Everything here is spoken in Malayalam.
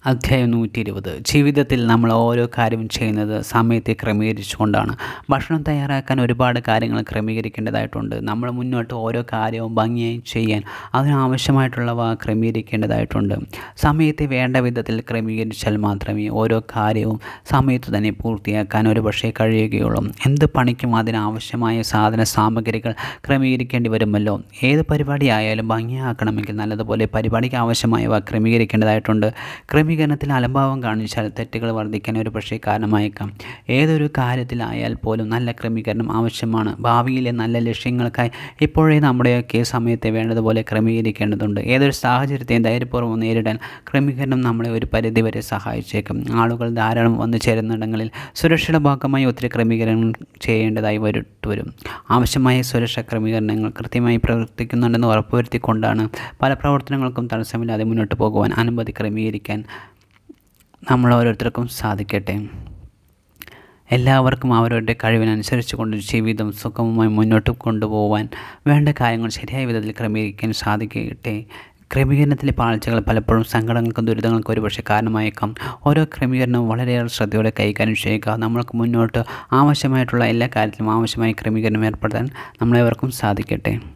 അധ്യായം നൂറ്റി ഇരുപത് ജീവിതത്തിൽ നമ്മൾ ഓരോ കാര്യവും ചെയ്യുന്നത് സമയത്തെ ക്രമീകരിച്ചുകൊണ്ടാണ് ഭക്ഷണം തയ്യാറാക്കാൻ ഒരുപാട് കാര്യങ്ങൾ ക്രമീകരിക്കേണ്ടതായിട്ടുണ്ട് നമ്മൾ മുന്നോട്ട് ഓരോ കാര്യവും ഭംഗിയായി ചെയ്യാൻ അതിനാവശ്യമായിട്ടുള്ളവ ക്രമീകരിക്കേണ്ടതായിട്ടുണ്ട് സമയത്തെ വേണ്ട വിധത്തിൽ ക്രമീകരിച്ചാൽ മാത്രമേ ഓരോ കാര്യവും സമയത്ത് തന്നെ പൂർത്തിയാക്കാൻ ഒരു പക്ഷേ കഴിയുകയുള്ളൂ എന്ത് പണിക്കും അതിനാവശ്യമായ സാധന സാമഗ്രികൾ ക്രമീകരിക്കേണ്ടി വരുമല്ലോ ഏത് പരിപാടി ആയാലും ഭംഗിയാക്കണമെങ്കിൽ നല്ലതുപോലെ പരിപാടിക്ക് ആവശ്യമായവ ക്രമീകരിക്കേണ്ടതായിട്ടുണ്ട് ക്രമീകരണത്തിൽ അലംഭാവം കാണിച്ചാൽ തെറ്റുകൾ വർദ്ധിക്കാൻ ഒരു പക്ഷേ കാരണമായേക്കാം ഏതൊരു കാര്യത്തിലായാൽ പോലും നല്ല ക്രമീകരണം ആവശ്യമാണ് ഭാവിയിലെ നല്ല ലക്ഷ്യങ്ങൾക്കായി ഇപ്പോഴേ നമ്മുടെയൊക്കെ സമയത്തെ വേണ്ടതുപോലെ ക്രമീകരിക്കേണ്ടതുണ്ട് ഏതൊരു സാഹചര്യത്തെയും ധൈര്യപൂർവ്വം നേരിടാൻ ക്രമീകരണം നമ്മളെ ഒരു പരിധിവരെ സഹായിച്ചേക്കും ആളുകൾ ധാരാളം വന്നു ചേരുന്നിടങ്ങളിൽ സുരക്ഷയുടെ ഭാഗമായി ഒത്തിരി ക്രമീകരണം ചെയ്യേണ്ടതായി വരിട്ട് വരും ആവശ്യമായ സുരക്ഷാ ക്രമീകരണങ്ങൾ കൃത്യമായി പ്രവർത്തിക്കുന്നുണ്ടെന്ന് ഉറപ്പുവരുത്തിക്കൊണ്ടാണ് പല പ്രവർത്തനങ്ങൾക്കും തടസ്സമില്ലാതെ മുന്നോട്ട് പോകുവാൻ അനുമതി ക്രമീകരിക്കാൻ നമ്മൾ ഓരോരുത്തർക്കും സാധിക്കട്ടെ എല്ലാവർക്കും അവരവരുടെ കഴിവിനനുസരിച്ച് കൊണ്ട് ജീവിതം സുഗമമായി മുന്നോട്ട് കൊണ്ടുപോകാൻ വേണ്ട കാര്യങ്ങൾ ശരിയായ വിധത്തിൽ ക്രമീകരിക്കാൻ സാധിക്കട്ടെ ക്രമീകരണത്തിലെ പാഴ്ചകൾ പലപ്പോഴും സങ്കടങ്ങൾക്കും ദുരിതങ്ങൾക്കും ഒരുപക്ഷെ കാരണമായേക്കാം ഓരോ ക്രമീകരണവും വളരെയേറെ ശ്രദ്ധയോടെ കൈകാര്യം ചെയ്യുക നമ്മൾക്ക് മുന്നോട്ട് ആവശ്യമായിട്ടുള്ള എല്ലാ കാര്യത്തിലും ആവശ്യമായ ക്രമീകരണം ഏർപ്പെടുത്താൻ നമ്മളെവർക്കും സാധിക്കട്ടെ